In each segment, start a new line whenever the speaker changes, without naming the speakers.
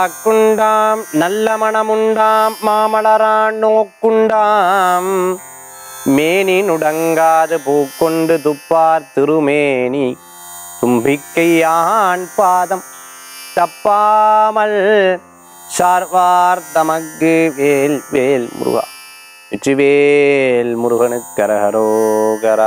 வாக்குண்டாம் நல்ல மனமுண்டாம் மாமலரான் நோக்குண்டாம் மேனி நுடங்காது பூக்கொண்டு துப்பார் திருமேனி தும்பிக்கையான் பாதம் தப்பாமல் சார்வார் தமக்கு வேல் வேல் முருகா வெற்றிவேல் முருகனுக்கு கரகரோகரா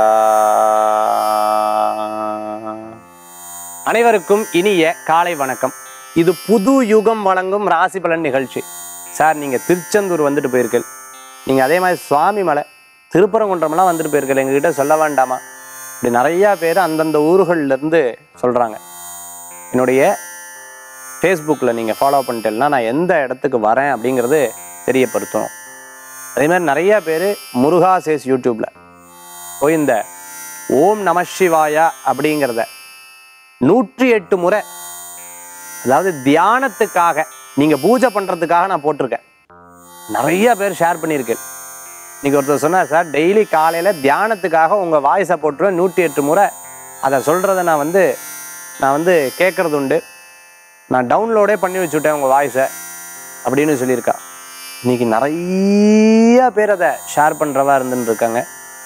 அனைவருக்கும் இனிய காலை வணக்கம் இது புது யுகம் வழங்கும் ராசி பலன் நிகழ்ச்சி சார் நீங்கள் திருச்செந்தூர் வந்துட்டு போயிருக்கீர்கள் நீங்கள் அதே மாதிரி சுவாமி மலை திருப்பரங்குன்றமெல்லாம் வந்துட்டு போயிருக்கீர்கள் எங்ககிட்ட சொல்ல வேண்டாமா இப்படி நிறையா பேர் அந்தந்த ஊர்கள்ல இருந்து சொல்கிறாங்க என்னுடைய ஃபேஸ்புக்கில் நீங்கள் ஃபாலோ பண்ணிட்டேன்னா நான் எந்த இடத்துக்கு வரேன் அப்படிங்கிறது தெரியப்படுத்தணும் அதே மாதிரி நிறைய பேர் முருகா சேஸ் யூடியூப்பில் போய் இந்த ஓம் நம சிவாயா அப்படிங்கிறத நூற்றி எட்டு முறை அதாவது தியானத்துக்காக நீங்கள் பூஜை பண்ணுறதுக்காக நான் போட்டிருக்கேன் நிறைய பேர் ஷேர் பண்ணியிருக்கேன் இன்னைக்கு ஒருத்தர் சொன்னார் சார் டெய்லி காலையில் தியானத்துக்காக உங்கள் வாய்ஸை போட்டுருவேன் நூற்றி எட்டு முறை அதை சொல்கிறத நான் வந்து நான் வந்து கேட்குறது உண்டு நான் டவுன்லோடே பண்ணி வச்சுட்டேன் உங்கள் வாய்ஸை அப்படின்னு சொல்லியிருக்கா இன்னைக்கு நிறைய பேர் அதை ஷேர் பண்ணுறவா இருந்துன்னு இருக்காங்க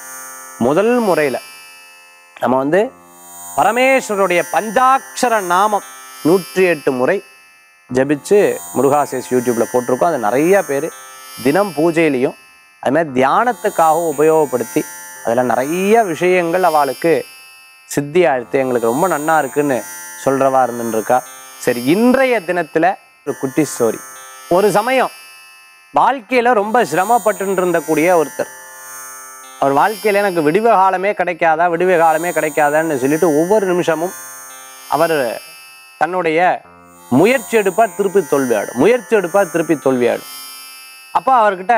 முதல் முறையில் நம்ம வந்து பரமேஸ்வருடைய பஞ்சாட்சர நாமம் நூற்றி எட்டு முறை ஜபிச்சு முருகாசேஸ் யூடியூப்பில் போட்டிருக்கோம் அது நிறைய பேர் தினம் பூஜையிலையும் அது மாதிரி தியானத்துக்காகவும் உபயோகப்படுத்தி அதில் நிறைய விஷயங்கள் அவளுக்கு சித்தி ஆழ்த்து எங்களுக்கு ரொம்ப நன்னா இருக்குன்னு சொல்கிறவா இருந்துன்னு இருக்கா சரி இன்றைய தினத்தில் ஒரு குட்டி ஸ்டோரி ஒரு சமயம் வாழ்க்கையில் ரொம்ப சிரமப்பட்டு இருந்தக்கூடிய ஒருத்தர் அவர் வாழ்க்கையில் எனக்கு விடிவு காலமே கிடைக்காதா விடிவு காலமே கிடைக்காதான்னு சொல்லிட்டு ஒவ்வொரு நிமிஷமும் அவர் தன்னுடைய முயற்சி எடுப்பார் திருப்பி தோல்வியாடும் முயற்சி எடுப்பார் திருப்பி தோல்வியாடும் அப்போ அவர்கிட்ட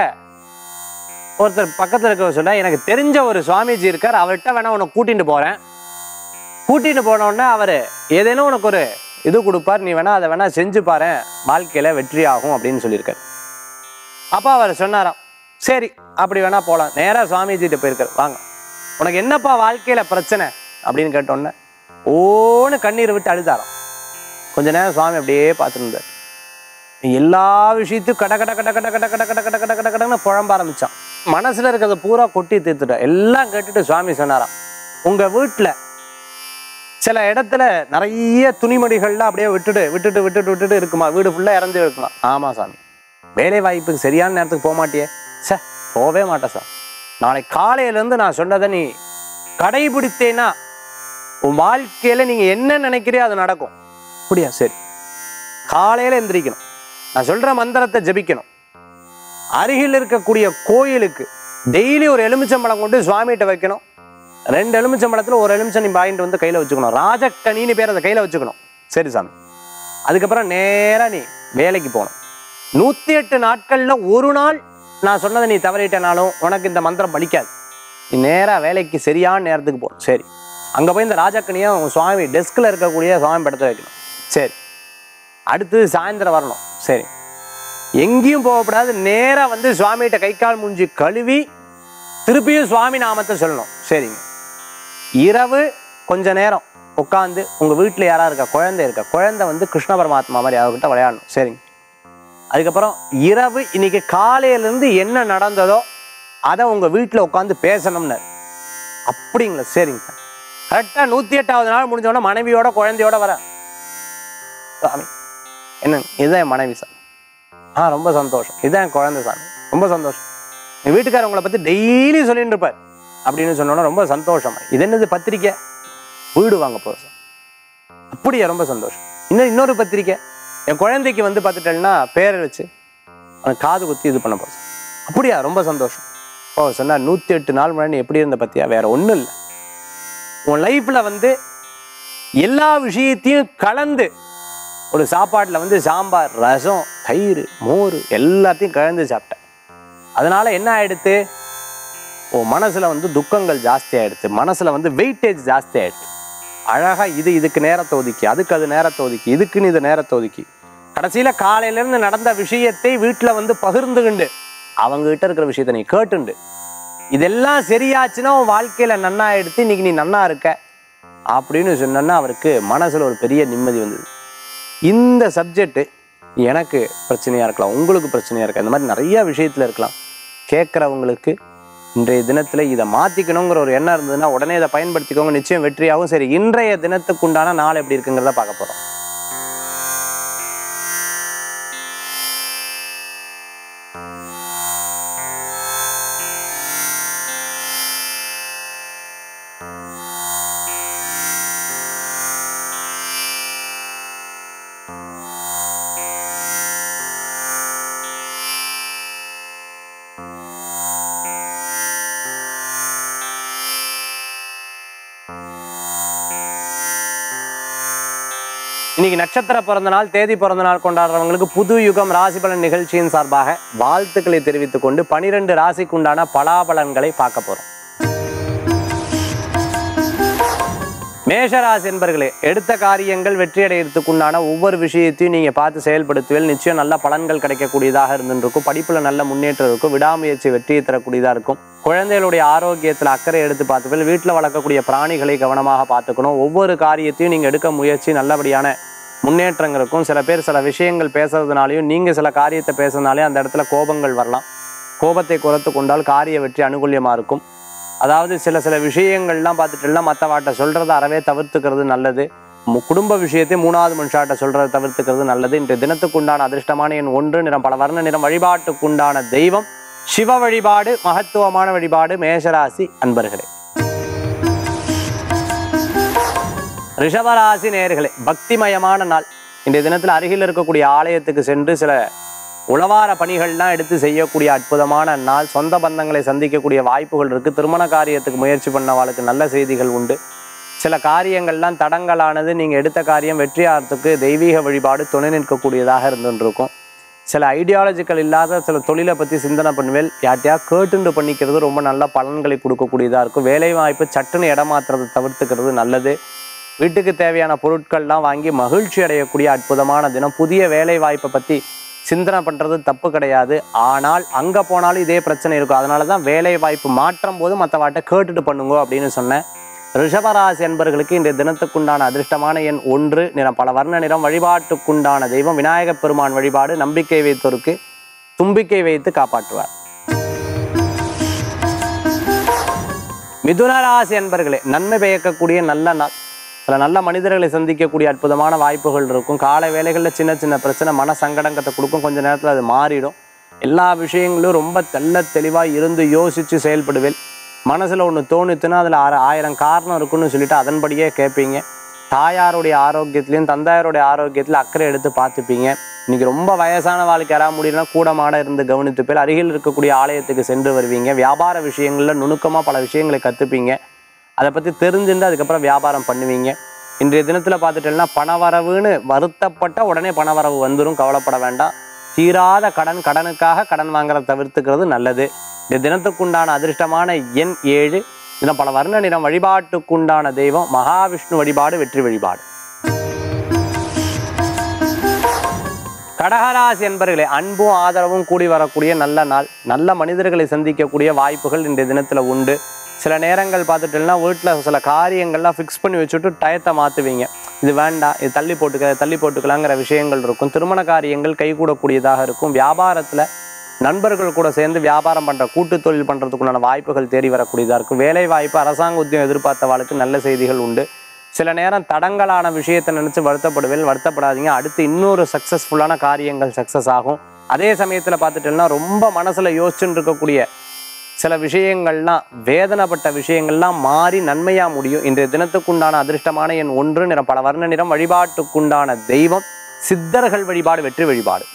ஒருத்தர் பக்கத்தில் இருக்க சொன்னா எனக்கு தெரிஞ்ச ஒரு சுவாமிஜி இருக்கார் அவர்கிட்ட வேணா உன்னை கூட்டிட்டு போகிறேன் கூட்டிட்டு போன உடனே அவர் ஏதேனும் உனக்கு ஒரு இது கொடுப்பார் நீ வேணா அதை வேணா செஞ்சு பாரு வாழ்க்கையில் வெற்றி ஆகும் அப்படின்னு சொல்லியிருக்காரு அப்போ அவர் சொன்னாராம் சரி அப்படி வேணா போகலாம் நேராக சுவாமிஜிட்ட போயிருக்காரு வாங்க உனக்கு என்னப்பா வாழ்க்கையில் பிரச்சனை அப்படின்னு கேட்டோன்னே ஓன்னு கண்ணீர் விட்டு அழுதாராம் கொஞ்ச நேரம் சுவாமி அப்படியே பார்த்துட்டு இருந்தார் எல்லா விஷயத்தையும் கட கட கட கட கட கட கட கட கட கட கடன்னு புழம்ப ஆரம்பிச்சான் மனசுல இருக்கிறத பூரா கொட்டி தீர்த்துட்டார் எல்லாம் கேட்டுட்டு சுவாமி சொன்னாராம் உங்க வீட்டில் சில இடத்துல நிறைய துணிமணிகள்லாம் அப்படியே விட்டுட்டு விட்டுட்டு விட்டுட்டு விட்டுட்டு இருக்குமா வீடு ஃபுல்லாக இறந்து இருக்குமா ஆமா சாமி வேலை வாய்ப்புக்கு சரியான நேரத்துக்கு போக மாட்டியே சே போகவே மாட்டேன் சார் நாளை காலையிலேருந்து நான் சொன்னதை நீ கடைபிடித்தேன்னா உன் வாழ்க்கையில் நீங்கள் என்ன நினைக்கிறியோ அது நடக்கும் அப்படியா சரி காலையில் எந்திரிக்கணும் நான் சொல்கிற மந்திரத்தை ஜபிக்கணும் அருகில் இருக்கக்கூடிய கோயிலுக்கு டெய்லி ஒரு எலுமிச்சம்பழம் கொண்டு சுவாமிகிட்ட வைக்கணும் ரெண்டு எலுமிச்சம்பழத்தில் ஒரு எலுமிச்சம் நீ வாங்கிட்டு வந்து கையில் வச்சுக்கணும் ராஜக்கணின்னு பேர் அதை கையில் வச்சுக்கணும் சரி சாமி அதுக்கப்புறம் நேராக நீ வேலைக்கு போகணும் நூற்றி எட்டு நாட்களில் ஒரு நாள் நான் சொன்னதை நீ தவறிட்டனாலும் உனக்கு இந்த மந்திரம் பலிக்காது நீ நேராக வேலைக்கு சரியான நேரத்துக்கு போ சரி அங்கே போய் இந்த ராஜக்கனியை உங்கள் சுவாமி டெஸ்கில் இருக்கக்கூடிய சுவாமி படத்தை வைக்கணும் சரி அடுத்தது சாயந்தரம் வரணும் சரி எங்கேயும் போகக்கூடாது நேராக வந்து சுவாமிகிட்ட கை கால் மூஞ்சி கழுவி திருப்பியும் சுவாமி நாமத்தை சொல்லணும் சரிங்க இரவு கொஞ்ச நேரம் உட்காந்து உங்கள் வீட்டில் யாரா இருக்கா குழந்தை இருக்கா குழந்தை வந்து கிருஷ்ண பரமாத்மா மாதிரி அவர்கிட்ட விளையாடணும் சரிங்க அதுக்கப்புறம் இரவு இன்னைக்கு காலையிலேருந்து என்ன நடந்ததோ அதை உங்கள் வீட்டில் உட்காந்து பேசணும்னு அப்படிங்களா சரிங்க சார் கரெக்டாக நூற்றி எட்டாவது நாள் முடிஞ்சோடனே மனைவியோட குழந்தையோட வர சாமி என்ன இதுதான் என் மனைவி சார் ஆ ரொம்ப சந்தோஷம் இதுதான் என் குழந்தை சாமி ரொம்ப சந்தோஷம் என் வீட்டுக்காரர் உங்களை பற்றி டெய்லி சொல்லிட்டு இருப்பார் அப்படின்னு சொன்னோன்னா ரொம்ப சந்தோஷமா இது என்னது பத்திரிக்கை வீடு வாங்க போகிறோம் சார் அப்படியா ரொம்ப சந்தோஷம் இன்னும் இன்னொரு பத்திரிக்கை என் குழந்தைக்கு வந்து பார்த்துட்டேன்னா பேரை வச்சு அவனுக்கு காது குத்தி இது பண்ண போகிறோம் அப்படியா ரொம்ப சந்தோஷம் ஓ சொன்னார் நூற்றி எட்டு நாள் முன்னாடி நீ எப்படி இருந்த பத்தியா வேற ஒன்றும் இல்லை உன் லைஃப்பில் வந்து எல்லா விஷயத்தையும் கலந்து ஒரு சாப்பாட்டில் வந்து சாம்பார் ரசம் தயிர் மோர் எல்லாத்தையும் கலந்து சாப்பிட்டேன் அதனால என்ன ஆயிடுத்து உன் மனசுல வந்து துக்கங்கள் ஜாஸ்தி ஆயிடுது மனசுல வந்து வெயிட்டேஜ் ஜாஸ்தி ஆயிடுது அழகா இது இதுக்கு நேரத்தை ஒதுக்கி அதுக்கு அது நேரத்தை ஒதுக்கி இதுக்குன்னு இது நேரத்தை ஒதுக்கி கடைசியில காலையில இருந்து நடந்த விஷயத்தை வீட்டுல வந்து பகிர்ந்துகிண்டு அவங்க கிட்ட இருக்கிற விஷயத்த நீ கேட்டுண்டு இதெல்லாம் சரியாச்சுன்னா உன் வாழ்க்கையில நன்னா எடுத்து இன்னைக்கு நீ நன்னா இருக்க அப்படின்னு சொன்னோன்னா அவருக்கு மனசுல ஒரு பெரிய நிம்மதி வந்தது இந்த சப்ஜெக்ட் எனக்கு பிரச்சனையாக இருக்கலாம் உங்களுக்கு பிரச்சனையாக இருக்கலாம் இந்த மாதிரி நிறைய விஷயத்தில் இருக்கலாம் கேட்குறவங்களுக்கு இன்றைய தினத்தில் இதை மாற்றிக்கணுங்கிற ஒரு எண்ணம் இருந்ததுன்னா உடனே இதை பயன்படுத்திக்கோங்க நிச்சயம் வெற்றியாகும் சரி இன்றைய தினத்துக்கு உண்டான நாள் எப்படி இருக்குங்கிறத பார்க்க போகிறோம் இன்னைக்கு நட்சத்திர பிறந்த நாள் தேதி பிறந்த நாள் கொண்டாடுறவங்களுக்கு புது யுகம் ராசி பலன் நிகழ்ச்சியின் சார்பாக வாழ்த்துக்களை தெரிவித்துக் கொண்டு பனிரெண்டு ராசிக்கு உண்டான பலாபலன்களை பார்க்க போறோம் மேஷராசி என்பர்களே எடுத்த காரியங்கள் வெற்றி அடையிறதுக்கு உண்டான ஒவ்வொரு விஷயத்தையும் நீங்க பார்த்து செயல்படுத்துவதில் நிச்சயம் நல்ல பலன்கள் கிடைக்கக்கூடியதாக இருந்துருக்கும் படிப்புல நல்ல முன்னேற்றம் இருக்கும் விடாமுயற்சி வெற்றியை தரக்கூடியதா இருக்கும் குழந்தைகளுடைய ஆரோக்கியத்தில் அக்கறை எடுத்து பார்த்துப்பல் வீட்டில் வளர்க்கக்கூடிய பிராணிகளை கவனமாக பார்த்துக்கணும் ஒவ்வொரு காரியத்தையும் நீங்கள் எடுக்க முயற்சி நல்லபடியான முன்னேற்றங்கள் இருக்கும் சில பேர் சில விஷயங்கள் பேசுறதுனாலையும் நீங்கள் சில காரியத்தை பேசுறதுனாலையும் அந்த இடத்துல கோபங்கள் வரலாம் கோபத்தை குறைத்து கொண்டால் காரிய வெற்றி அனுகூல்யமாக இருக்கும் அதாவது சில சில விஷயங்கள்லாம் பார்த்துட்டுனா மற்றவாட்ட சொல்கிறத அறவே தவிர்த்துக்கிறது நல்லது மு- குடும்ப விஷயத்தை மூணாவது மனுஷாட்ட சொல்கிறத தவிர்த்துக்கிறது நல்லது இன்றைய தினத்துக்குண்டான அதிர்ஷ்டமான எண் ஒன்று நிறம் பல வர்ண நிறம் வழிபாட்டுக்குண்டான தெய்வம் சிவ வழிபாடு மகத்துவமான வழிபாடு மேஷராசி அன்பர்களே ரிஷபராசி நேயர்களே பக்திமயமான நாள் இன்றைய தினத்தில் அருகில் இருக்கக்கூடிய ஆலயத்துக்கு சென்று சில உளவார பணிகள்லாம் எடுத்து செய்யக்கூடிய அற்புதமான நாள் சொந்த பந்தங்களை சந்திக்கக்கூடிய வாய்ப்புகள் இருக்குது திருமண காரியத்துக்கு முயற்சி பண்ணவாளுக்கு நல்ல செய்திகள் உண்டு சில காரியங்கள்லாம் தடங்கலானது நீங்கள் எடுத்த காரியம் வெற்றியாகிறதுக்கு தெய்வீக வழிபாடு துணை நிற்கக்கூடியதாக இருந்துருக்கும் சில ஐடியாலஜிக்கல் இல்லாத சில தொழிலை பற்றி சிந்தனை பண்ணுவேல் யார்ட்டையா கேட்டுண்டு பண்ணிக்கிறது ரொம்ப நல்ல பலன்களை கொடுக்கக்கூடியதாக இருக்கும் வேலை வாய்ப்பு சட்டுன்னு இடமாத்துறதை தவிர்த்துக்கிறது நல்லது வீட்டுக்கு தேவையான பொருட்கள்லாம் வாங்கி மகிழ்ச்சி அடையக்கூடிய அற்புதமான தினம் புதிய வேலை வாய்ப்பை பற்றி சிந்தனை பண்ணுறது தப்பு கிடையாது ஆனால் அங்கே போனாலும் இதே பிரச்சனை இருக்கும் அதனால தான் வேலை வாய்ப்பு மாற்றும் போது மற்றவாட்ட கேட்டுட்டு பண்ணுங்க அப்படின்னு சொன்னேன் ரிஷபராசி என்பர்களுக்கு இன்றைய தினத்துக்குண்டான அதிர்ஷ்டமான எண் ஒன்று நிறம் பல வர்ண நிறம் வழிபாட்டுக்குண்டான தெய்வம் விநாயகப் பெருமான் வழிபாடு நம்பிக்கை வைத்தோருக்கு தும்பிக்கை வைத்து காப்பாற்றுவார் மிதுனராசி என்பர்களே நன்மை பயக்கக்கூடிய நல்ல நாள் சில நல்ல மனிதர்களை சந்திக்கக்கூடிய அற்புதமான வாய்ப்புகள் இருக்கும் காலை வேலைகளில் சின்ன சின்ன பிரச்சனை மன சங்கடங்கத்தை கொடுக்கும் கொஞ்ச நேரத்தில் அது மாறிடும் எல்லா விஷயங்களும் ரொம்ப தெள்ள தெளிவாக இருந்து யோசித்து செயல்படுவேன் மனசில் ஒன்று தோணுச்சுன்னா அதில் ஆற ஆயிரம் காரணம் இருக்குன்னு சொல்லிட்டு அதன்படியே கேட்பீங்க தாயாருடைய ஆரோக்கியத்திலையும் தந்தையாருடைய ஆரோக்கியத்தில் அக்கறை எடுத்து பார்த்துப்பீங்க இன்னைக்கு ரொம்ப வயசான வாழ்க்கை யாராவது முடியலன்னா கூட மாட இருந்து கவனித்து பேர் அருகில் இருக்கக்கூடிய ஆலயத்துக்கு சென்று வருவீங்க வியாபார விஷயங்களில் நுணுக்கமாக பல விஷயங்களை கற்றுப்பீங்க அதை பற்றி தெரிஞ்சுட்டு அதுக்கப்புறம் வியாபாரம் பண்ணுவீங்க இன்றைய தினத்தில் பார்த்துட்டேன்னா பணவரவுன்னு வருத்தப்பட்ட உடனே பணவரவு வந்துடும் கவலைப்பட வேண்டாம் தீராத கடன் கடனுக்காக கடன் வாங்குறத தவிர்த்துக்கிறது நல்லது இந்த தினத்துக்குண்டான அதிர்ஷ்டமான எண் ஏழு தினம் பல வர்ண நிறம் வழிபாட்டுக்குண்டான தெய்வம் மகாவிஷ்ணு வழிபாடு வெற்றி வழிபாடு கடகராசி என்பர்களே அன்பும் ஆதரவும் கூடி வரக்கூடிய நல்ல நாள் நல்ல மனிதர்களை சந்திக்கக்கூடிய வாய்ப்புகள் இன்றைய தினத்தில் உண்டு சில நேரங்கள் பார்த்துட்டோம்னா வீட்டில் சில காரியங்கள்லாம் ஃபிக்ஸ் பண்ணி வச்சுட்டு டயத்தை மாற்றுவீங்க இது வேண்டாம் இது தள்ளி போட்டுக்க இதை தள்ளி போட்டுக்கலாங்கிற விஷயங்கள் இருக்கும் திருமண காரியங்கள் கைகூடக்கூடியதாக இருக்கும் வியாபாரத்தில் நண்பர்கள் கூட சேர்ந்து வியாபாரம் பண்ணுற கூட்டு தொழில் பண்ணுறதுக்குண்டான வாய்ப்புகள் தேடி வரக்கூடியதாக இருக்கும் வேலை வாய்ப்பு அரசாங்க உத்தியம் எதிர்பார்த்தவாளுக்கு நல்ல செய்திகள் உண்டு சில நேரம் தடங்கலான விஷயத்தை நினச்சி வருத்தப்படுவேன் வருத்தப்படாதீங்க அடுத்து இன்னொரு சக்ஸஸ்ஃபுல்லான காரியங்கள் சக்ஸஸ் ஆகும் அதே சமயத்தில் பார்த்துட்டோம்னா ரொம்ப மனசில் யோசிச்சுட்டு இருக்கக்கூடிய சில விஷயங்கள்லாம் வேதனைப்பட்ட விஷயங்கள்லாம் மாறி நன்மையாக முடியும் இன்றைய தினத்துக்குண்டான அதிர்ஷ்டமான எண் ஒன்று நிறம் பல வர்ண நிறம் வழிபாட்டுக்குண்டான தெய்வம் சித்தர்கள் வழிபாடு வெற்றி வழிபாடு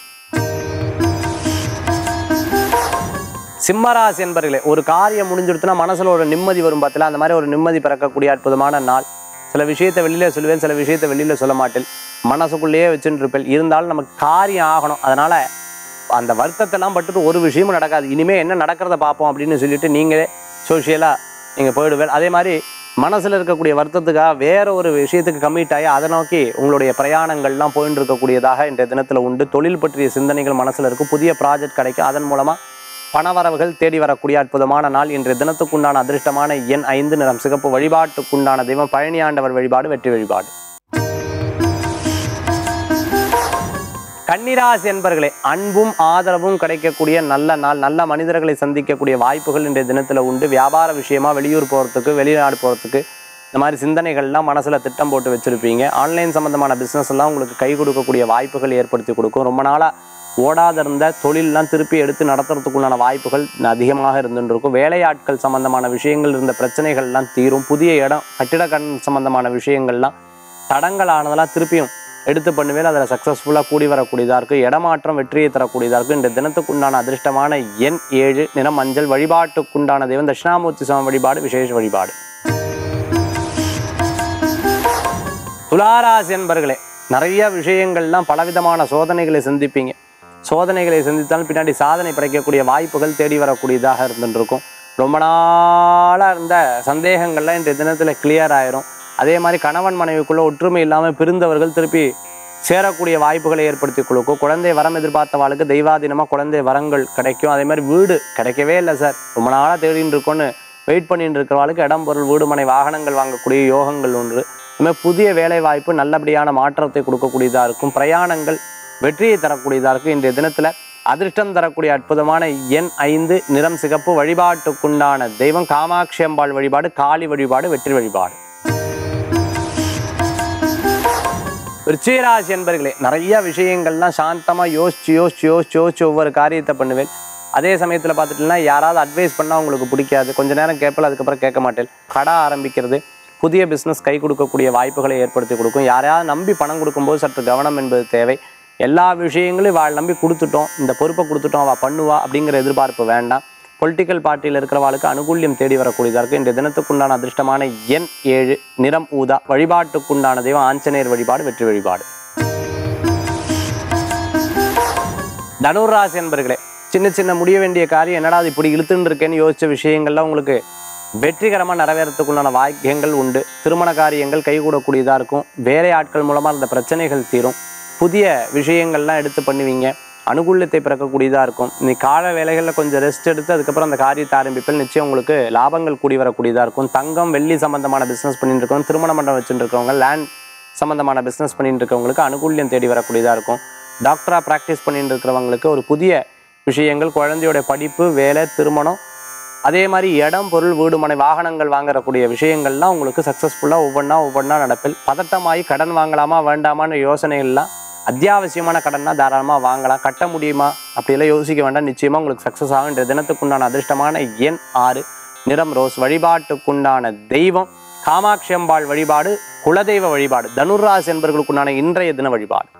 சிம்மராசி என்பர்களே ஒரு காரியம் முடிஞ்சிடுத்துனா மனசுல ஒரு நிம்மதி வரும் பார்த்தல அந்த மாதிரி ஒரு நிம்மதி பிறக்கக்கூடிய அற்புதமான நாள் சில விஷயத்தை வெளியில சொல்லுவேன் சில விஷயத்தை வெளியில சொல்ல மாட்டேன் மனசுக்குள்ளேயே வச்சுட்டு இருப்பேன் இருந்தாலும் நமக்கு காரியம் ஆகணும் அதனால அந்த வருத்தத்தெல்லாம் பட்டுட்டு ஒரு விஷயமும் நடக்காது இனிமே என்ன நடக்கிறத பார்ப்போம் அப்படின்னு சொல்லிட்டு நீங்களே சோஷியலாக நீங்கள் போயிடுவேன் அதே மாதிரி மனசில் இருக்கக்கூடிய வருத்தத்துக்காக வேற ஒரு விஷயத்துக்கு கமிட் ஆகி அதை நோக்கி உங்களுடைய பிரயாணங்கள்லாம் போயிட்டு இருக்கக்கூடியதாக இன்றைய தினத்தில் உண்டு தொழில் பற்றிய சிந்தனைகள் மனசில் இருக்கும் புதிய ப்ராஜெக்ட் கிடைக்கும் அதன் மூலமாக பணவரவுகள் தேடி வரக்கூடிய அற்புதமான நாள் இன்றைய தினத்துக்குண்டான அதிர்ஷ்டமான எண் ஐந்து நிறம் சிகப்பு வழிபாட்டுக்குண்டான தெய்வம் பழனி ஆண்டவர் வழிபாடு வெற்றி வழிபாடு கன்னிராசி என்பர்களே அன்பும் ஆதரவும் கிடைக்கக்கூடிய நல்ல நாள் நல்ல மனிதர்களை சந்திக்கக்கூடிய வாய்ப்புகள் இன்றைய தினத்தில் உண்டு வியாபார விஷயமா வெளியூர் போகிறதுக்கு வெளிநாடு போகிறதுக்கு இந்த மாதிரி சிந்தனைகள்லாம் மனசில் திட்டம் போட்டு வச்சுருப்பீங்க ஆன்லைன் சம்மந்தமான பிஸ்னஸ் எல்லாம் உங்களுக்கு கை கொடுக்கக்கூடிய வாய்ப்புகள் ஏற்படுத்தி கொடுக்கும் ரொம்ப நாளாக ஓடாத இருந்த தொழிலெலாம் திருப்பி எடுத்து நடத்துறதுக்குள்ளான வாய்ப்புகள் அதிகமாக இருந்துட்டு இருக்கும் வேலையாட்கள் சம்பந்தமான விஷயங்கள் இருந்த பிரச்சனைகள்லாம் தீரும் புதிய இடம் கட்டிடக்கண் சம்பந்தமான விஷயங்கள்லாம் தடங்கள் ஆனதெல்லாம் திருப்பியும் எடுத்து பண்ணுவேன் அதில் சக்ஸஸ்ஃபுல்லாக கூடி வரக்கூடியதாக இருக்குது இடமாற்றம் வெற்றியை தரக்கூடியதாக இருக்குது இந்த தினத்துக்குண்டான அதிர்ஷ்டமான எண் ஏழு நிறம் மஞ்சள் வழிபாட்டுக்குண்டான தெய்வம் தட்சிணாமூர்த்தி சுவாமி வழிபாடு விசேஷ வழிபாடு துளாராசி என்பர்களே நிறைய விஷயங்கள்லாம் பலவிதமான சோதனைகளை சந்திப்பீங்க சோதனைகளை சந்தித்தால் பின்னாடி சாதனை படைக்கக்கூடிய வாய்ப்புகள் தேடி வரக்கூடியதாக இருந்துட்டு இருக்கும் ரொம்ப நாளாக இருந்த சந்தேகங்கள்லாம் இன்றைய தினத்தில் கிளியர் ஆயிரும் அதே மாதிரி கணவன் மனைவிக்குள்ள ஒற்றுமை இல்லாமல் பிரிந்தவர்கள் திருப்பி சேரக்கூடிய வாய்ப்புகளை ஏற்படுத்தி கொடுக்கும் குழந்தை வரம் எதிர்பார்த்தவாளுக்கு தெய்வாதீனமாக குழந்தை வரங்கள் கிடைக்கும் அதே மாதிரி வீடு கிடைக்கவே இல்லை சார் ரொம்ப நாளாக தேடின்னு இருக்கோன்னு வெயிட் பண்ணிட்டு இருக்கிறவாளுக்கு இடம் பொருள் வீடு மனை வாகனங்கள் வாங்கக்கூடிய யோகங்கள் ஒன்று அதுமாதிரி புதிய வேலை வாய்ப்பு நல்லபடியான மாற்றத்தை கொடுக்கக்கூடியதாக இருக்கும் பிரயாணங்கள் வெற்றியை தரக்கூடியதாக இருக்கும் இன்றைய தினத்தில் அதிர்ஷ்டம் தரக்கூடிய அற்புதமான எண் ஐந்து நிறம் சிகப்பு வழிபாட்டுக்குண்டான தெய்வம் காமாட்சி அம்பாள் வழிபாடு காளி வழிபாடு வெற்றி வழிபாடு விருச்சிகராசி என்பர்களே நிறைய விஷயங்கள்லாம் சாந்தமாக யோசிச்சு யோசிச்சு யோசிச்சு யோசிச்சு ஒவ்வொரு காரியத்தை பண்ணுவேன் அதே சமயத்தில் பார்த்துட்டீங்கன்னா யாராவது அட்வைஸ் பண்ணால் உங்களுக்கு பிடிக்காது கொஞ்ச நேரம் கேட்பல அதுக்கப்புறம் கேட்க மாட்டேன் கடை ஆரம்பிக்கிறது புதிய பிஸ்னஸ் கை கொடுக்கக்கூடிய வாய்ப்புகளை ஏற்படுத்தி கொடுக்கும் யாரையாவது நம்பி பணம் கொடுக்கும்போது சற்று கவனம் என்பது தேவை எல்லா விஷயங்களையும் வாழ் நம்பி கொடுத்துட்டோம் இந்த பொறுப்பை கொடுத்துட்டோம் அவள் பண்ணுவா அப்படிங்கிற எதிர்பார்ப்பு வேண்டாம் பொலிட்டிக்கல் பார்ட்டியில் இருக்கிறவாளுக்கு அனுகூல்யம் தேடி வரக்கூடியதாக இருக்குது இந்த தினத்துக்குண்டான அதிர்ஷ்டமான எண் ஏழு நிறம் ஊதா வழிபாட்டுக்குண்டான தெய்வம் ஆஞ்சநேயர் வழிபாடு வெற்றி வழிபாடு தனுராசி என்பர்களே சின்ன சின்ன முடிய வேண்டிய காரியம் என்னடா அது இப்படி இழுத்துன்னு இருக்கேன்னு யோசிச்ச விஷயங்கள்லாம் உங்களுக்கு வெற்றிகரமாக நிறைவேறத்துக்குண்டான வாக்கியங்கள் உண்டு திருமண காரியங்கள் கைகூடக்கூடியதாக இருக்கும் வேலை ஆட்கள் மூலமாக அந்த பிரச்சனைகள் தீரும் புதிய விஷயங்கள்லாம் எடுத்து பண்ணுவீங்க அனுகூல்யத்தை பிறக்கக்கூடியதாக இருக்கும் நீ கால வேலைகளில் கொஞ்சம் ரெஸ்ட் எடுத்து அதுக்கப்புறம் அந்த காரியத்தை ஆரம்பிப்பில் நிச்சயம் உங்களுக்கு லாபங்கள் கூடி வரக்கூடியதாக இருக்கும் தங்கம் வெள்ளி சம்பந்தமான பிஸ்னஸ் பண்ணிட்டு இருக்கவங்க திருமண மண்டபம் வச்சுட்டு இருக்கவங்க லேண்ட் சம்பந்தமான பிஸ்னஸ் பண்ணிட்டு இருக்கவங்களுக்கு அனுகூல்யம் தேடி வரக்கூடியதாக இருக்கும் டாக்டராக ப்ராக்டிஸ் பண்ணிட்டு இருக்கிறவங்களுக்கு ஒரு புதிய விஷயங்கள் குழந்தையோட படிப்பு வேலை திருமணம் அதே மாதிரி இடம் பொருள் வீடு மனை வாகனங்கள் வாங்கக்கூடிய விஷயங்கள்லாம் உங்களுக்கு சக்ஸஸ்ஃபுல்லாக ஒவ்வொன்றா ஒவ்வொன்றா நடப்பில் பதட்டமாகி கடன் வாங்கலாமா வேண்டாமான்னு யோசனைகள்லாம் அத்தியாவசியமான கடன்னா தாராளமாக வாங்கலாம் கட்ட முடியுமா அப்படியெல்லாம் யோசிக்க வேண்டாம் நிச்சயமாக உங்களுக்கு சக்ஸஸ் ஆகும் இன்றைய தினத்துக்குண்டான அதிர்ஷ்டமான எண் ஆறு நிறம் ரோஸ் வழிபாட்டுக்குண்டான தெய்வம் காமாட்சி அம்பாள் வழிபாடு குலதெய்வ வழிபாடு தனுராசி என்பவர்களுக்குண்டான இன்றைய தின வழிபாடு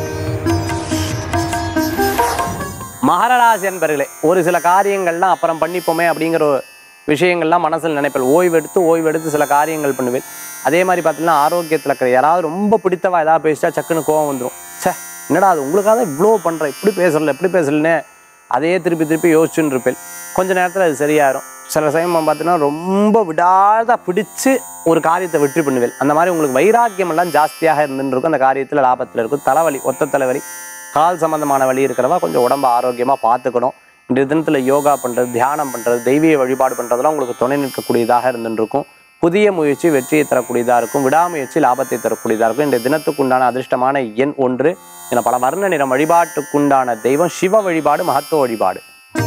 மகரராசி என்பர்களே ஒரு சில காரியங்கள்லாம் அப்புறம் பண்ணிப்போமே அப்படிங்கிற ஒரு விஷயங்கள்லாம் மனசில் நினைப்பேன் ஓய்வெடுத்து ஓய்வெடுத்து சில காரியங்கள் பண்ணுவேன் அதே மாதிரி பார்த்தீங்கன்னா ஆரோக்கியத்தில் இருக்கிற யாராவது ரொம்ப பிடித்தவா ஏதாவது பேசிட்டா சக்குன்னு கோவம் வந்துடும் ச்சே என்னடா அது உங்களுக்காக இவ்வளோ பண்ணுறேன் இப்படி பேசல இப்படி பேசலன்னு அதையே திருப்பி திருப்பி யோசிச்சுன்னு இருப்பேன் கொஞ்ச நேரத்தில் அது சரியாயிரும் சில சமயம் பார்த்தீங்கன்னா ரொம்ப விடாத பிடிச்சு ஒரு காரியத்தை வெற்றி பண்ணுவேன் அந்த மாதிரி உங்களுக்கு வைராக்கியம் எல்லாம் ஜாஸ்தியாக இருந்துன்னு இருக்கும் அந்த காரியத்தில் லாபத்தில் இருக்கும் தலைவலி ஒத்த தலைவலி கால் சம்பந்தமான வலி இருக்கிறவா கொஞ்சம் உடம்ப ஆரோக்கியமாக பார்த்துக்கணும் இன்றைய தினத்தில் யோகா பண்ணுறது தியானம் பண்ணுறது தெய்வீக வழிபாடு பண்ணுறதுலாம் உங்களுக்கு துணை நிற்கக்கூடியதாக இருந்துட்டு இருக்கும் புதிய முயற்சி வெற்றியை தரக்கூடியதாக இருக்கும் விடாமுயற்சி லாபத்தை தரக்கூடியதாக இருக்கும் இன்றைய தினத்துக்குண்டான அதிர்ஷ்டமான எண் ஒன்று என பல வர்ண நிறம் வழிபாட்டுக்குண்டான தெய்வம் சிவ வழிபாடு மகத்துவ வழிபாடு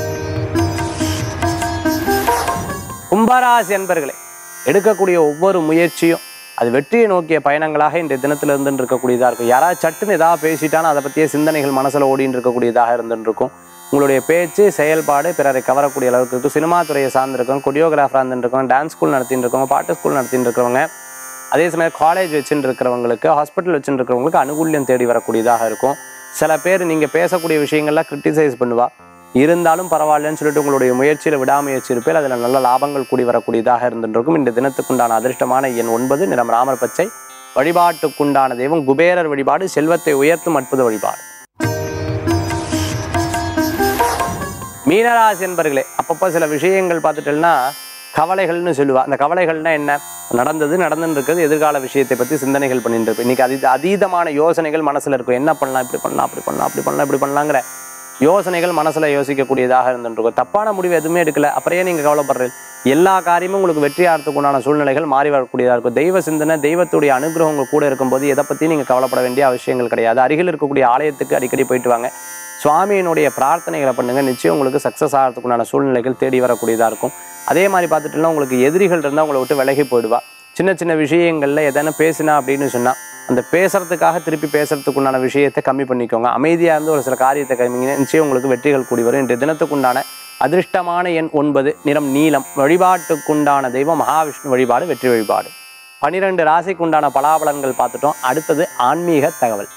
கும்பராசி என்பர்களே எடுக்கக்கூடிய ஒவ்வொரு முயற்சியும் அது வெற்றியை நோக்கிய பயணங்களாக இன்றைய தினத்தில் இருந்துட்டு இருக்கக்கூடியதாக இருக்கும் யாராவது சட்டுன்னு ஏதாவது பேசிட்டாலும் அதை பற்றிய சிந்தனைகள் மனசில் ஓடின்னு இருக்கக்கூடியதாக இருந்துட்டு இருக்கும் உங்களுடைய பேச்சு செயல்பாடு பிறரை கவரக்கூடிய அளவுக்கு இருக்கும் சினிமா துறையை சார்ந்திருக்கவங்க கொரியோகிராஃபராக இருந்துருக்கவங்க டான்ஸ் ஸ்கூல் நடத்திட்டு இருக்கவங்க பாட்டு ஸ்கூல் நடத்திட்டு இருக்கிறவங்க அதே சமயம் காலேஜ் வச்சுட்டு இருக்கிறவங்களுக்கு ஹாஸ்பிட்டல் வச்சுட்டு இருக்கிறவங்களுக்கு அனுகூல்யம் தேடி வரக்கூடியதாக இருக்கும் சில பேர் நீங்கள் பேசக்கூடிய விஷயங்கள்லாம் கிரிட்டிசைஸ் பண்ணுவா இருந்தாலும் பரவாயில்லன்னு சொல்லிட்டு உங்களுடைய முயற்சியில் விடாமுயற்சி இருப்பேன் அதில் நல்ல லாபங்கள் கூடி வரக்கூடியதாக இருந்துருக்கும் இந்த தினத்துக்குண்டான அதிர்ஷ்டமான எண் ஒன்பது நிறம் ராமர் பச்சை வழிபாட்டுக்குண்டான தெய்வம் குபேரர் வழிபாடு செல்வத்தை உயர்த்தும் அற்புத வழிபாடு மீனராசி என்பர்களே அப்பப்போ சில விஷயங்கள் பார்த்துட்டேன்னா கவலைகள்னு சொல்லுவா அந்த கவலைகள்னா என்ன நடந்தது நடந்துன்னு இருக்கிறது எதிர்கால விஷயத்தை பற்றி சிந்தனைகள் பண்ணிட்டு இருப்பேன் இன்னைக்கு அதீத அதீதமான யோசனைகள் மனசில் இருக்கும் என்ன பண்ணலாம் இப்படி பண்ணலாம் அப்படி பண்ணலாம் அப்படி பண்ணலாம் இப்படி பண்ணலாங்கிற யோசனைகள் மனசில் யோசிக்கக்கூடியதாக இருந்துட்டு இருக்கும் தப்பான முடிவு எதுவுமே எடுக்கல அப்புறம் ஏன் நீங்கள் கவலைப்படுறீங்க எல்லா காரியமும் உங்களுக்கு வெற்றியாகிறதுக்கு உண்டான சூழ்நிலைகள் மாறி வரக்கூடியதாக இருக்கும் தெய்வ சிந்தனை தெய்வத்துடைய அனுகிரகம் உங்க கூட இருக்கும்போது எதை பற்றி நீங்கள் கவலைப்பட வேண்டிய அவசியங்கள் கிடையாது அருகில் இருக்கக்கூடிய ஆலயத்துக்கு அடிக்கடி போயிட்டு வாங்க சுவாமியினுடைய பிரார்த்தனைகளை பண்ணுங்க நிச்சயம் உங்களுக்கு சக்ஸஸ் ஆகிறதுக்கு உண்டான சூழ்நிலைகள் தேடி வரக்கூடியதாக இருக்கும் அதே மாதிரி பார்த்துட்டுலாம் உங்களுக்கு எதிரிகள் இருந்தால் உங்களை விட்டு விலகி போயிடுவா சின்ன சின்ன விஷயங்களில் எதனா பேசினா அப்படின்னு சொன்னால் அந்த பேசுறதுக்காக திருப்பி பேசுறதுக்கு உண்டான விஷயத்தை கம்மி பண்ணிக்கோங்க அமைதியாக இருந்து ஒரு சில காரியத்தை கம்மிங்க நிச்சயம் உங்களுக்கு வெற்றிகள் கூடி வரும் இன்றைய தினத்துக்குண்டான அதிர்ஷ்டமான எண் ஒன்பது நிறம் நீலம் வழிபாட்டுக்குண்டான தெய்வம் மகாவிஷ்ணு வழிபாடு வெற்றி வழிபாடு பனிரெண்டு ராசிக்குண்டான பலாபலன்கள் பார்த்துட்டோம் அடுத்தது ஆன்மீக தகவல்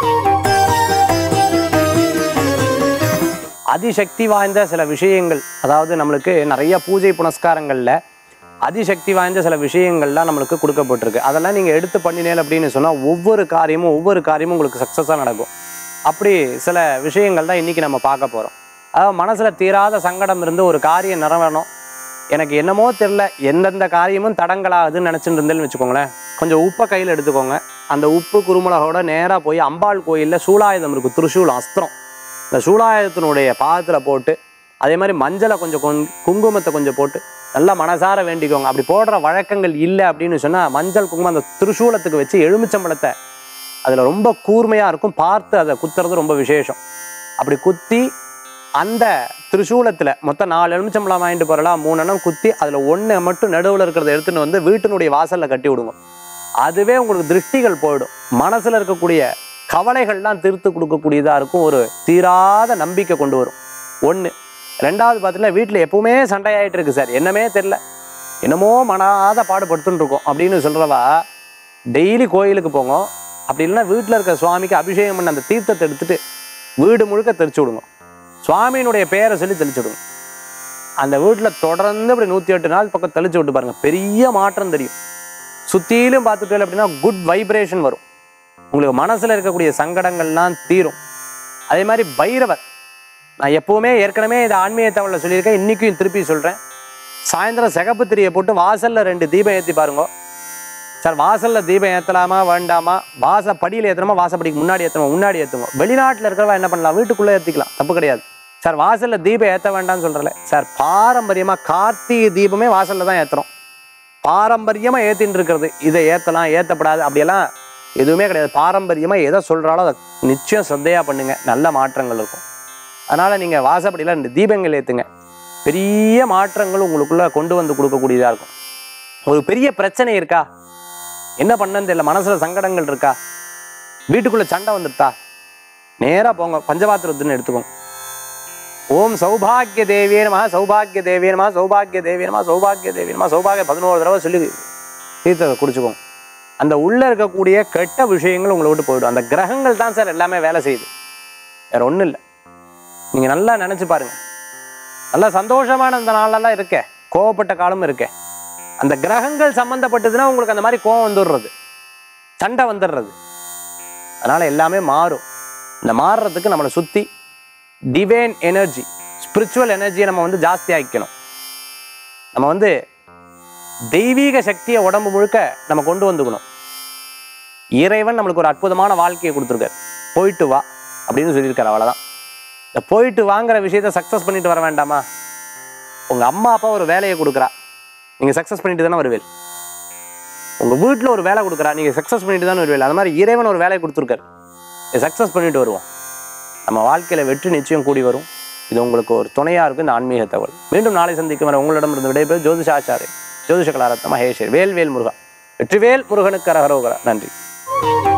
அதிசக்தி வாய்ந்த சில விஷயங்கள் அதாவது நம்மளுக்கு நிறைய பூஜை புனஸ்காரங்களில் அதிசக்தி வாய்ந்த சில விஷயங்கள்லாம் நம்மளுக்கு கொடுக்கப்பட்டிருக்கு அதெல்லாம் நீங்கள் எடுத்து பண்ணினேன் அப்படின்னு சொன்னால் ஒவ்வொரு காரியமும் ஒவ்வொரு காரியமும் உங்களுக்கு சக்ஸஸாக நடக்கும் அப்படி சில விஷயங்கள் தான் இன்றைக்கி நம்ம பார்க்க போகிறோம் அதாவது மனசில் தீராத சங்கடம் இருந்து ஒரு காரியம் நிறைவேறணும் எனக்கு என்னமோ தெரில எந்தெந்த காரியமும் தடங்களாகுதுன்னு நினச்சிட்டு இருந்தேன்னு வச்சுக்கோங்களேன் கொஞ்சம் உப்பை கையில் எடுத்துக்கோங்க அந்த உப்பு குருமிளகோட நேராக போய் அம்பாள் கோயிலில் சூலாயுதம் இருக்குது திருசூலம் அஸ்திரம் இந்த சூலாயுதத்தினுடைய பாதத்தில் போட்டு அதே மாதிரி மஞ்சளை கொஞ்சம் கொஞ்- குங்குமத்தை கொஞ்சம் போட்டு நல்லா மனசார வேண்டிக்கோங்க அப்படி போடுற வழக்கங்கள் இல்லை அப்படின்னு சொன்னால் மஞ்சள் குங்குமம் அந்த திருசூலத்துக்கு வச்சு எலுமிச்சம்பழத்தை அதில் ரொம்ப கூர்மையாக இருக்கும் பார்த்து அதை குத்துறது ரொம்ப விசேஷம் அப்படி குத்தி அந்த திரிசூலத்தில் மொத்தம் நாலு எலுமிச்சம்பழம் வாங்கிட்டு போகிறலாம் மூணு எண்ணம் குத்தி அதில் ஒன்று மட்டும் நடுவில் இருக்கிறத எடுத்துன்னு வந்து வீட்டினுடைய வாசலில் கட்டி விடுங்க அதுவே உங்களுக்கு திருஷ்டிகள் போயிடும் மனசில் இருக்கக்கூடிய கவலைகள்லாம் தீர்த்து கொடுக்கக்கூடியதாக இருக்கும் ஒரு தீராத நம்பிக்கை கொண்டு வரும் ஒன்று ரெண்டாவது பார்த்தீங்கன்னா வீட்டில் எப்பவுமே சண்டையாயிட்டு இருக்கு சார் என்னமே தெரில என்னமோ மனாத பாடுபடுத்துன்னு இருக்கோம் அப்படின்னு சொல்கிறவா டெய்லி கோயிலுக்கு போங்க அப்படி இல்லைன்னா வீட்டில் இருக்க சுவாமிக்கு அபிஷேகம் பண்ண அந்த தீர்த்தத்தை எடுத்துட்டு வீடு முழுக்க தெளிச்சு விடுங்க சுவாமியினுடைய பேரை சொல்லி தெளிச்சு விடுங்க அந்த வீட்டில் தொடர்ந்து அப்படி நூற்றி எட்டு நாள் பக்கம் தெளிச்சு விட்டு பாருங்க பெரிய மாற்றம் தெரியும் சுற்றிலும் பார்த்துட்டு அப்படின்னா குட் வைப்ரேஷன் வரும் உங்களுக்கு மனசில் இருக்கக்கூடிய சங்கடங்கள்லாம் தீரும் அதே மாதிரி பைரவர் நான் எப்பவுமே ஏற்கனவே இந்த ஆன்மீக தகவலில் சொல்லியிருக்கேன் இன்றைக்கும் திருப்பி சொல்கிறேன் சாயந்தரம் சிகப்பு திரியை போட்டு வாசலில் ரெண்டு தீபம் ஏற்றி பாருங்க சார் வாசலில் தீபம் ஏற்றலாமா வேண்டாமா வாச படியில் ஏற்றணுமா வாசப்படிக்கு முன்னாடி ஏற்றணுமா முன்னாடி ஏற்றுங்க வெளிநாட்டில் இருக்கிறவா என்ன பண்ணலாம் வீட்டுக்குள்ளே ஏற்றிக்கலாம் தப்பு கிடையாது சார் வாசலில் தீபம் ஏற்ற வேண்டாம்னு சொல்கிறல சார் பாரம்பரியமாக கார்த்திகை தீபமே வாசலில் தான் ஏற்றுறோம் பாரம்பரியமாக ஏற்றின்னு இருக்கிறது இதை ஏற்றலாம் ஏற்றப்படாது அப்படியெல்லாம் எதுவுமே கிடையாது பாரம்பரியமாக எதை சொல்கிறாலோ அதை நிச்சயம் ஸ்ரத்தையாக பண்ணுங்க நல்ல மாற்றங்கள் இருக்கும் அதனால் நீங்கள் வாசப்படியில் ரெண்டு தீபங்கள் ஏற்றுங்க பெரிய மாற்றங்கள் உங்களுக்குள்ளே கொண்டு வந்து கொடுக்கக்கூடியதாக இருக்கும் ஒரு பெரிய பிரச்சனை இருக்கா என்ன பண்ணன்னு தெரியல மனசில் சங்கடங்கள் இருக்கா வீட்டுக்குள்ளே சண்டை வந்துட்டா நேராக போங்க பஞ்சபாத்திரத்துன்னு எடுத்துக்கோங்க ஓம் சௌபாகிய தேவியே நம சௌபாகிய தேவியே நம சௌபாகிய தேவியே நம சௌபாகிய தேவியே நம சௌபாகிய பதினோரு தடவை சொல்லி தீர்த்தத்தை குடிச்சுக்கோங்க அந்த உள்ளே இருக்கக்கூடிய கெட்ட விஷயங்கள் உங்களை விட்டு போயிடும் அந்த கிரகங்கள் தான் சார் எல்லாமே வேலை செய்யுது வேற ஒன்றும் இல்லை நீங்கள் நல்லா நினச்சி பாருங்க நல்லா சந்தோஷமான அந்த நாளெல்லாம் இருக்கே கோவப்பட்ட காலமும் இருக்கே அந்த கிரகங்கள் சம்மந்தப்பட்டதுன்னா உங்களுக்கு அந்த மாதிரி கோவம் வந்துடுறது சண்டை வந்துடுறது அதனால் எல்லாமே மாறும் இந்த மாறுறதுக்கு நம்மளை சுற்றி டிவைன் எனர்ஜி ஸ்பிரிச்சுவல் எனர்ஜியை நம்ம வந்து ஜாஸ்தி ஆக்கிக்கணும் நம்ம வந்து தெய்வீக சக்தியை உடம்பு முழுக்க நம்ம கொண்டு வந்துக்கணும் இறைவன் நம்மளுக்கு ஒரு அற்புதமான வாழ்க்கையை கொடுத்துருக்காரு போயிட்டு வா அப்படின்னு சொல்லியிருக்காரு அவ்வளோதான் இந்த போயிட்டு வாங்குற விஷயத்த சக்ஸஸ் பண்ணிட்டு வர வேண்டாமா உங்கள் அம்மா அப்பா ஒரு வேலையை கொடுக்குறா நீங்கள் சக்ஸஸ் பண்ணிட்டு தானே வருவேல் உங்கள் வீட்டில் ஒரு வேலை கொடுக்குறா நீங்கள் சக்ஸஸ் பண்ணிட்டு தானே வருவேல் அந்த மாதிரி இறைவன் ஒரு வேலையை கொடுத்துருக்காரு இதை சக்ஸஸ் பண்ணிட்டு வருவோம் நம்ம வாழ்க்கையில் வெற்றி நிச்சயம் கூடி வரும் இது உங்களுக்கு ஒரு துணையாக இருக்கும் இந்த ஆன்மீக தகவல் மீண்டும் நாளை சந்திக்கும் வரை உங்களிடம் இருந்து விடைபெறும் ஜோதிஷாச்சாரி ஜோதிஷ கலாரத்ன மகேஷர் வேல்வேல் முருகா வெற்றிவேல் முருகனுக்கு அரகரோகரா நன்றி